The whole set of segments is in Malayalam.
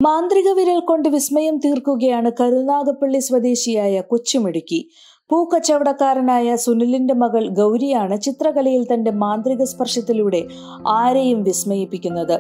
മാന്ത്രിക വിരൽ കൊണ്ട് വിസ്മയം തീർക്കുകയാണ് കരുനാഗപ്പള്ളി സ്വദേശിയായ കൊച്ചുമിടുക്കി പൂക്കച്ചവടക്കാരനായ സുനിലിന്റെ മകൾ ഗൗരിയാണ് ചിത്രകലയിൽ തന്റെ മാന്ത്രിക സ്പർശത്തിലൂടെ ആരെയും വിസ്മയിപ്പിക്കുന്നത്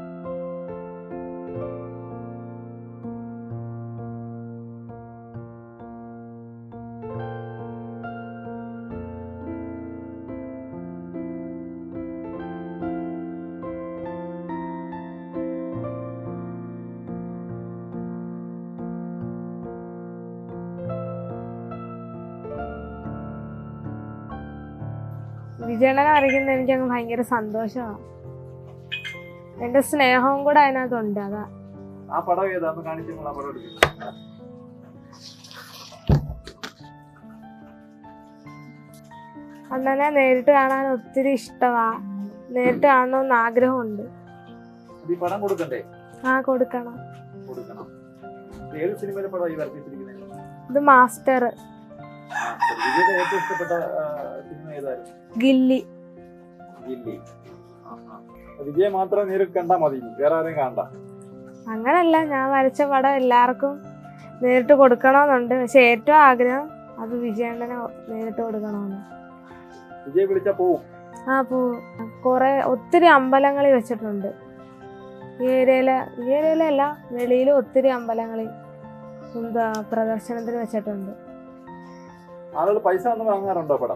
വിജയണ്ണനെ വരയ്ക്കുന്നത് എനിക്കങ്ങ് ഭയങ്കര സന്തോഷമാണ് എന്റെ സ്നേഹവും കൂടെ അതിനകത്തുണ്ട് അതാ ആ പടം ഏതാന്ന് കാണിച്ചു ആ പടം എടുക്കും അണ്ണനെ നേരിട്ട് കാണാൻ ഒത്തിരി ഇഷ്ടമാ നേരിട്ട് കാണണമെന്ന് ആഗ്രഹമുണ്ട് ഈ പടം കൊടുക്കണ്ടേ ആ കൊടുക്കണം കൊടുക്കണം ഇത് ഏത് സിനിമയിലെ പടം ഈ വരപ്പിച്ചിരിക്കുന്നത് ഇത് മാസ്റ്റർ വിജയുടെ ഏറ്റവും ഇഷ്ടപ്പെട്ട ആ, സിനിമ ഏതായിരുന്നു ഗില്ലി ഗില്ലി ആ, ആ. അപ്പൊ വിജയെ മാത്രം നേരിട്ട് കണ്ടാ മതി ഇനി. വേറെ ആരെയും കാണണ്ട അങ്ങനല്ല ഞാൻ വരച്ച പടം എല്ലാവർക്കും നേരിട്ട് കൊടുക്കണമെന്നുണ്ട് പക്ഷെ ഏറ്റവും ആഗ്രഹം അത് വിജയണ്ണനെ നേരിട്ട് കൊടുക്കണമെന്ന് വിജയ് വിളിച്ചാ പോവും ആ പോ കുറെ ഒത്തിരി അമ്പലങ്ങളിൽ വെച്ചിട്ടുണ്ട് ഈ ഏരിയയിലെ ഈ ഏരിയയിലല്ല വെളിയിലും ഒത്തിരി അമ്പലങ്ങളിൽ എന്താ പ്രദർശനത്തിന് വെച്ചിട്ടുണ്ട് ആളുകൾ പൈസ ഒന്നും വാങ്ങാറുണ്ടോ പടം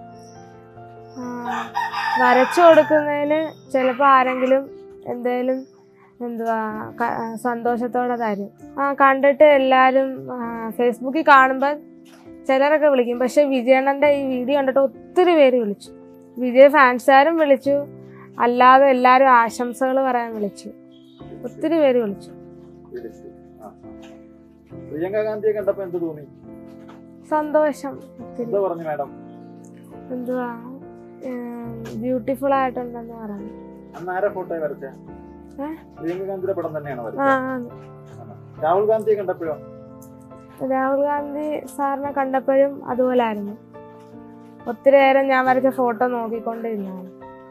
ആ, വരച്ചു കൊടുക്കുന്നതിന് ചിലപ്പോൾ ആരെങ്കിലും എന്തേലും എന്തുവാ ക- സന്തോഷത്തോടെ തരും ആ കണ്ടിട്ട് എല്ലാവരും ഫേസ്ബുക്കിൽ കാണുമ്പോൾ ചിലരൊക്കെ വിളിക്കും പക്ഷെ വിജയണ്ണൻ്റെ ഈ വീഡിയോ കണ്ടിട്ട് ഒത്തിരി പേര് വിളിച്ചു വിജയ് ഫാൻസുകാരും വിളിച്ചു അല്ലാതെ എല്ലാവരും ആശംസകൾ പറയാൻ വിളിച്ചു ഒത്തിരി പേര് വിളിച്ചു വിളിച്ചു ആ, ആ. പ്രിയങ്ക ഗാന്ധിയെ കണ്ടപ്പോ എന്ത് തോന്നി സന്തോഷം ഒത്തിരി എന്താ പറഞ്ഞു മാഡം എന്തുവാ ബ്യൂട്ടിഫുൾ ആയിട്ടുണ്ടെന്ന് പറഞ്ഞു അന്ന് ആരെ ഫോട്ടോ വരച്ച ഏ? പ്രിയങ്ക ഗാന്ധിയുടെ പടം തന്നെയാണ് ആ വരച്ചത് ആ. രാഹുൽ ഗാന്ധിയെ കണ്ടപ്പോഴോ രാഹുൽ ഗാന്ധി സാറിനെ കണ്ടപ്പോഴും അതുപോലെ ആയിരുന്നു ഒത്തിരി നേരം ഞാൻ വരച്ച ഫോട്ടോ നോക്കിക്കൊണ്ടിരുന്നാണ്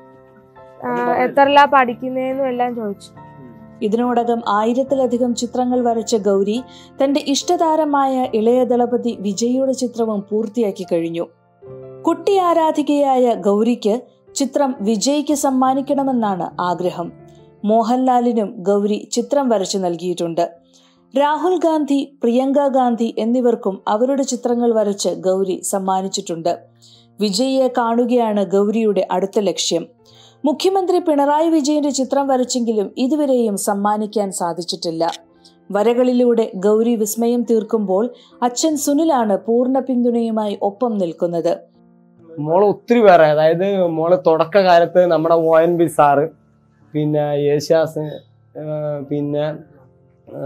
എത്രലാ പഠിക്കുന്നതെന്നും എല്ലാം ചോദിച്ചു ഇതിനോടകം ആയിരത്തിലധികം ചിത്രങ്ങൾ വരച്ച ഗൗരി തന്റെ ഇഷ്ടതാരമായ ഇളയ ദളപതി വിജയിയുടെ ചിത്രവും പൂർത്തിയാക്കി കഴിഞ്ഞു കുട്ടി ആരാധികയായ ഗൗരിക്ക് ചിത്രം വിജയ്ക്ക് സമ്മാനിക്കണമെന്നാണ് ആഗ്രഹം മോഹൻലാലിനും ഗൗരി ചിത്രം വരച്ചു നൽകിയിട്ടുണ്ട് രാഹുൽ ഗാന്ധി പ്രിയങ്ക ഗാന്ധി എന്നിവർക്കും അവരുടെ ചിത്രങ്ങൾ വരച്ച് ഗൗരി സമ്മാനിച്ചിട്ടുണ്ട് വിജയിയെ കാണുകയാണ് ഗൗരിയുടെ അടുത്ത ലക്ഷ്യം മുഖ്യമന്ത്രി പിണറായി വിജയന്റെ ചിത്രം വരച്ചെങ്കിലും ഇതുവരെയും സമ്മാനിക്കാൻ സാധിച്ചിട്ടില്ല വരകളിലൂടെ ഗൗരി വിസ്മയം തീർക്കുമ്പോൾ അച്ഛൻ സുനിലാണ് പൂർണ്ണ പിന്തുണയുമായി ഒപ്പം നിൽക്കുന്നത് മോള് ഒത്തിരി പേരെ അതായത് മോള് തുടക്കകാലത്ത് നമ്മുടെ ഒ എൻ ബി സാറ് പിന്നെ യേശാസ് പിന്നെ ആ,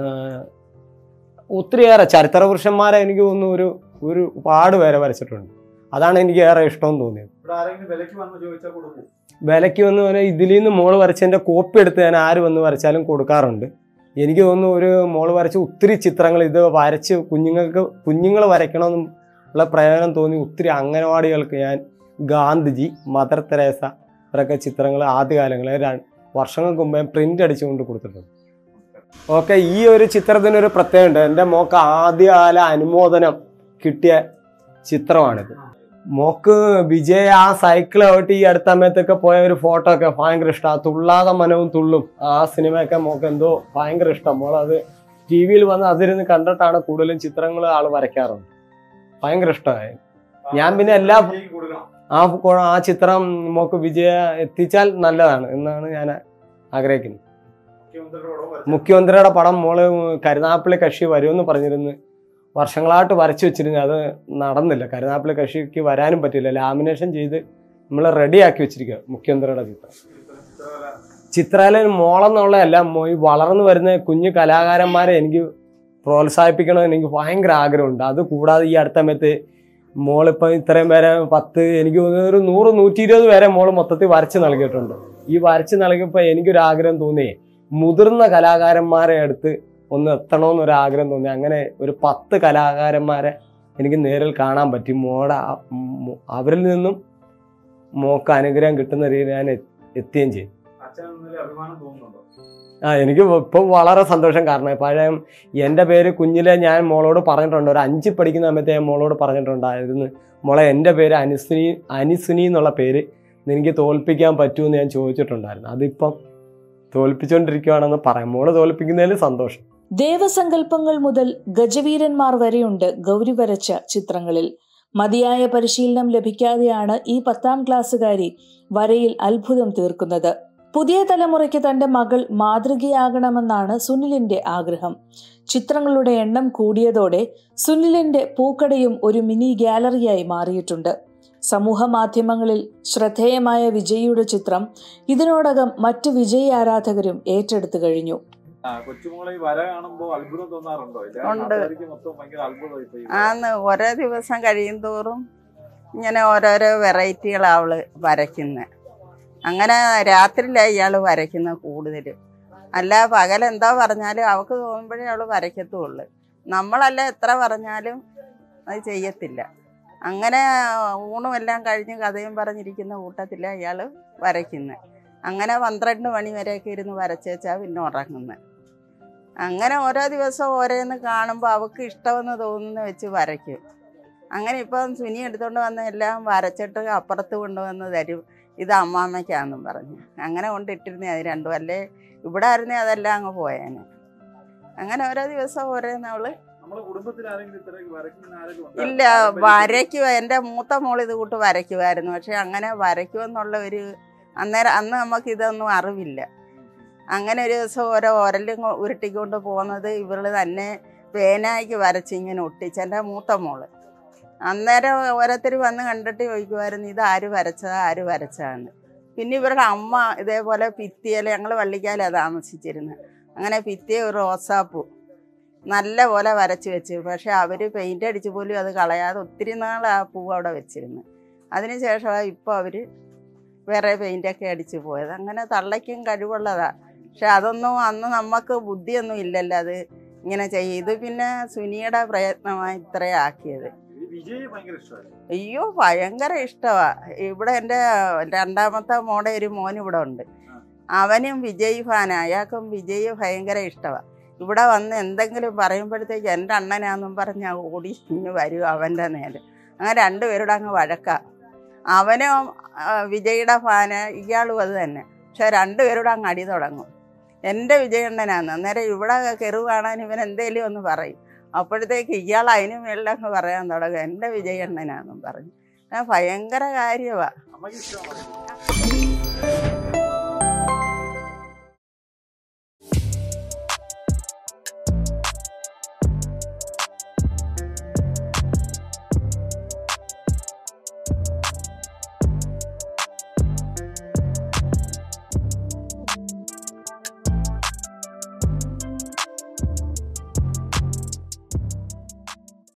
ഒത്തിരിയേറെ ചരിത്ര പുരുഷന്മാരെ എനിക്ക് തോന്നുന്നു ഒരു ഒരു പാട് പേരെ വരച്ചിട്ടുണ്ട് അതാണ് എനിക്ക് ഏറെ ഇഷ്ടം തോന്നിയത് ഇവിടെ ആരെങ്കിലും വിലക്ക് വന്ന് ചോദിച്ചാൽ കൊടുക്കും വിലയ്ക്ക് വന്ന് പറഞ്ഞാൽ ഇതിൽ നിന്ന് മോള് വരച്ചതിൻ്റെ കോപ്പി എടുത്ത് ഞാൻ ആര് വന്ന് വരച്ചാലും കൊടുക്കാറുണ്ട് എനിക്ക് തോന്നുന്നു ഒരു മോള് വരച്ച ഒത്തിരി ചിത്രങ്ങൾ ഇത് വരച്ച് കുഞ്ഞുങ്ങൾക്ക് കുഞ്ഞുങ്ങൾ വരയ്ക്കണമെന്നും ഉള്ള പ്രയോജനം തോന്നി ഒത്തിരി അംഗനവാടികൾക്ക് ഞാൻ ഗാന്ധിജി മദർ തെരേസ ഇവരൊക്കെ ചിത്രങ്ങൾ ആദ്യകാലങ്ങളിൽ ര- വർഷങ്ങൾക്ക് മുമ്പേ പ്രിൻ്റ് അടിച്ചുകൊണ്ട് കൊടുത്തിട്ടുണ്ട് ഓക്കെ ഈ ഒരു ചിത്രത്തിനൊരു പ്രത്യേകമുണ്ട് എൻ്റെ മോക്ക് ആദ്യകാല അനുമോദനം കിട്ടിയ ചിത്രമാണിത് മോക്ക് വിജയ് ആ സൈക്കിൾ ഔട്ട് ഈ അടുത്ത സമയത്തൊക്കെ പോയ ഒരു ഫോട്ടോ ഒക്കെ ഭയങ്കര ഇഷ്ടമാണ് തുള്ളാതെ മനവും തുള്ളും ആ സിനിമയൊക്കെ മോക്ക് എന്തോ ഭയങ്കര ഇഷ്ടം മോളത് ടി വിയിൽ വന്ന് അതിരുന്ന് കണ്ടിട്ടാണ് കൂടുതലും ചിത്രങ്ങൾ ആൾ വരയ്ക്കാറുണ്ട് ഭയങ്കര ഇഷ്ടമായി ഞാൻ പിന്നെ എല്ലാ വിജയ്ക്ക് കൊടുക്കണം ആ കൊ- ആ ചിത്രം മോക്ക് വിജയ എത്തിച്ചാൽ നല്ലതാണ് എന്നാണ് ഞാൻ ആഗ്രഹിക്കുന്നത് മുഖ്യമന്ത്രിയുടെ പടം വരച്ചു. മുഖ്യമന്ത്രിയുടെ പടം മോള് കരുനാപ്പള്ളി കക്ഷി വരുമെന്ന് പറഞ്ഞിരുന്നു വർഷങ്ങളായിട്ട് വരച്ചു വെച്ചിരുന്നു അത് നടന്നില്ല കരുനാപ്പള്ളി കക്ഷിക്ക് വരാനും പറ്റില്ല ലാമിനേഷൻ ചെയ്ത് നമ്മൾ റെഡിയാക്കി വെച്ചിരിക്കുക മുഖ്യമന്ത്രിയുടെ ചിത്രം ചിത്രകല മോളെന്നുള്ളതല്ല മോ- ഈ വളർന്നു വരുന്ന കുഞ്ഞു കലാകാരന്മാരെ എനിക്ക് പ്രോത്സാഹിപ്പിക്കണമെന്ന് എനിക്ക് ഭയങ്കര ആഗ്രഹമുണ്ട് അത് കൂടാതെ ഈ അടുത്ത സമയത്ത് മോളിപ്പം ഇത്രയും പേരെ പത്ത് എനിക്ക് തോന്നുന്നു ഒരു നൂറ് നൂറ്റി ഇരുപത് പേരെ മോള് മൊത്തത്തിൽ വരച്ച് നൽകിയിട്ടുണ്ട് ഈ വരച്ച് നൽകിയപ്പോൾ എനിക്കൊരു ആഗ്രഹം തോന്നിയേ മുതിർന്ന കലാകാരന്മാരെ അടുത്ത് ഒന്ന് എത്തണമെന്നൊരു ആഗ്രഹം തോന്നി അങ്ങനെ ഒരു പത്ത് കലാകാരന്മാരെ എനിക്ക് നേരിൽ കാണാൻ പറ്റി മോടെ ആ- മോ- അവരിൽ നിന്നും മോക്ക് അനുഗ്രഹം കിട്ടുന്ന രീതിയിൽ ഞാൻ എ- എത്തുകയും ചെയ്തു അച്ഛൻ എന്നതിൽ അഭിമാനം തോന്നുന്നുണ്ടോ ആ എനിക്ക് ഇപ്പം വളരെ സന്തോഷം കാരണം പഴയ എൻ്റെ പേര് കുഞ്ഞിലെ ഞാൻ മോളോട് പറഞ്ഞിട്ടുണ്ട് ഒരു അഞ്ച് പഠിക്കുന്ന സമയത്ത് ഞാൻ മോളോട് പറഞ്ഞിട്ടുണ്ടായിരുന്നു മോളെ എൻ്റെ പേര് അനുസ്നി അനുസ്നി എന്നുള്ള പേര് നിനക്ക് തോൽപ്പിക്കാൻ പറ്റുമെന്ന് ഞാൻ ചോദിച്ചിട്ടുണ്ടായിരുന്നു അതിപ്പം തോൽപ്പിച്ചുകൊണ്ടിരിക്കുകയാണെന്ന് പറയാം മോള് തോൽപ്പിക്കുന്നതിൽ സന്തോഷം ദേവസങ്കല്പങ്ങൾ മുതൽ ഗജവീരന്മാർ വരെയുണ്ട് ഗൗരി വരച്ച ചിത്രങ്ങളിൽ മതിയായ പരിശീലനം ലഭിക്കാതെയാണ് ഈ പത്താം ക്ലാസ്സുകാരി വരയിൽ അത്ഭുതം തീർക്കുന്നത് പുതിയ തലമുറയ്ക്ക് തന്റെ മകൾ മാതൃകയാകണമെന്നാണ് സുനിലിന്റെ ആഗ്രഹം ചിത്രങ്ങളുടെ എണ്ണം കൂടിയതോടെ സുനിലിന്റെ പൂക്കടയും ഒരു മിനി ഗാലറിയായി മാറിയിട്ടുണ്ട് സമൂഹ മാധ്യമങ്ങളിൽ ശ്രദ്ധേയമായ വിജയിയുടെ ചിത്രം ഇതിനോടകം മറ്റു വിജയി ആരാധകരും ഏറ്റെടുത്തു കഴിഞ്ഞു ആ, കൊച്ചുമോളെ ഈ വര കാണുമ്പോ അത്ഭുതം തോന്നാറുണ്ടോ ഇല്ല ഉണ്ട്. നാട്ടുകാർക്ക് മൊത്തം ഭയങ്കര അത്ഭുതമായി പോയി ആന്ന് ഓരോ ദിവസം കഴിയും തോറും ഇങ്ങനെ ഓരോരോ വെറൈറ്റികളാണ് അവള് വരയ്ക്കുന്നത് അങ്ങനെ രാത്രിയിലാണ് ഇയാൾ വരയ്ക്കുന്നത് കൂടുതൽ അല്ല പകൽ എന്താ പറഞ്ഞാലും അവൾക്ക് തോന്നുമ്പോഴേ അവൾ വരയ്ക്കത്തുള്ളൂ നമ്മളല്ല എത്ര പറഞ്ഞാലും അത് ചെയ്യത്തില്ല അങ്ങനെ ഊണും എല്ലാം കഴിഞ്ഞ് കഥയും പറഞ്ഞിരിക്കുന്ന കൂട്ടത്തിലാണ് ഇയാൾ വരയ്ക്കുന്നത് അങ്ങനെ പന്ത്രണ്ട് മണി വരെയൊക്കെ ഇരുന്ന് വരച്ചേച്ചാൽ പിന്നെ ഉറങ്ങുന്നത് അങ്ങനെ ഓരോ ദിവസം ഓരോന്ന് കാണുമ്പോൾ അവൾക്ക് ഇഷ്ടമെന്ന് തോന്നുന്ന വെച്ച് വരയ്ക്കും അങ്ങനെ ഇപ്പം സുനി എടുത്തുകൊണ്ട് വന്ന എല്ലാം വരച്ചിട്ട് അപ്പുറത്ത് കൊണ്ടുവന്ന് തരും ഇത് അമ്മാമ്മയ്ക്കാന്നും പറഞ്ഞു അങ്ങനെ കൊണ്ടിട്ടിരുന്നേ അത് രണ്ടും അല്ലേ ഇവിടെ ആയിരുന്നേ അതെല്ലാം അങ്ങ് പോയേനെ അങ്ങനെ ഓരോ ദിവസം ഓരോന്ന് അവള് നമ്മളെ കുടുംബത്തിൽ ആരെങ്കിലും ഇത്ര വരയ്ക്കുന്ന ആരെങ്കിലും ഉണ്ടോ? ഇല്ല പാരമ്പര്യത്തിൽ- വരയ്ക്കുക എൻ്റെ മൂത്ത മോൾ ഇത് കൂട്ട് വരയ്ക്കുമായിരുന്നു പക്ഷെ അങ്ങനെ വരയ്ക്കുമെന്നുള്ള ഒരു അന്നേരം അന്ന് നമുക്ക് ഇതൊന്നും അറിവില്ല അങ്ങനെ ഒരു ദിവസം ഓരോ ഉരലും കൊ- ഉരുട്ടിക്കൊണ്ട് പോകുന്നത് ഇവള് തന്നെ പേനായിക്ക് വരച്ച് ഇങ്ങനെ ഒട്ടിച്ച് എൻ്റെ മൂത്ത മോള് അന്നേരം ഓരോരുത്തർ വന്ന് കണ്ടിട്ട് ചോദിക്കുമായിരുന്നു ഇത് ആര് വരച്ചതാ ആര് വരച്ചതാന്ന് പിന്നെ ഇവരുടെ അമ്മ ഇതേപോലെ ഭിത്തിയില ഞങ്ങൾ വള്ളിക്കാലാണ് താമസിച്ചിരുന്നത് അങ്ങനെ ഭിത്തിയെ ഒരു റോസാപ്പൂ നല്ല പോലെ വരച്ച് വെച്ച് പക്ഷെ അവർ പെയിൻ്റ് അടിച്ച് പോലും അത് കളയാതെ ഒത്തിരി നാൾ ആ പൂ അവിടെ വെച്ചിരുന്നു അതിനുശേഷമാണ് ഇപ്പോൾ അവർ വേറെ പെയിൻ്റൊക്കെ അടിച്ച് പോയത് അങ്ങനെ തള്ളയ്ക്കും കഴിവുള്ളതാണ് പക്ഷെ അതൊന്നും അന്ന് നമുക്ക് ബുദ്ധിയൊന്നും ഇല്ലല്ലോ അത് ഇങ്ങനെ ചെയ്യും ഇത് പിന്നെ സുനിയുടെ പ്രയത്നമായി ഇത്രയും ആക്കിയത് ഈ വിജയ് ഭയങ്കര ഇഷ്ടമായി അയ്യോ ഭയങ്കര ഇഷ്ടമാണ് ഇവിടെ എൻ്റെ രണ്ടാമത്തെ മോടെ ഒരു മോൻ ഇവിടെ ഉണ്ട് അവനും വിജയ് ഫാനാണ് അയാൾക്കും വിജയ് ഭയങ്കര ഇഷ്ടമാണ് ഇവിടെ വന്ന് എന്തെങ്കിലും പറയുമ്പോഴത്തേക്ക് എൻ്റെ അണ്ണനാന്നും പറഞ്ഞ് ഓടി ഇങ്ങ് വരും അവൻ്റെ നേരെ അങ്ങനെ രണ്ടുപേരുടെ അങ്ങ് വഴക്കാം അവനും ആ, വിജയുടെ ഫാന് ഇയാളും അത് തന്നെ പക്ഷെ രണ്ടുപേരുടെ അങ്ങ് അടി തുടങ്ങും എൻ്റെ വിജയണ്ണനാന്ന് അന്നേരം ഇവിടെ കെറിവ് കാണാൻ ഇവൻ എന്തേലും ഒന്ന് പറയും അപ്പോഴത്തേക്ക് ഇയാൾ അതിന് മേളിലങ്ങ് പറയാൻ തുടങ്ങും എൻ്റെ വിജയണ്ണനാന്നും പറഞ്ഞു ആ, ഭയങ്കര കാര്യമാണ് അമ്മയ്ക്ക് ഇഷ്ടമാണ്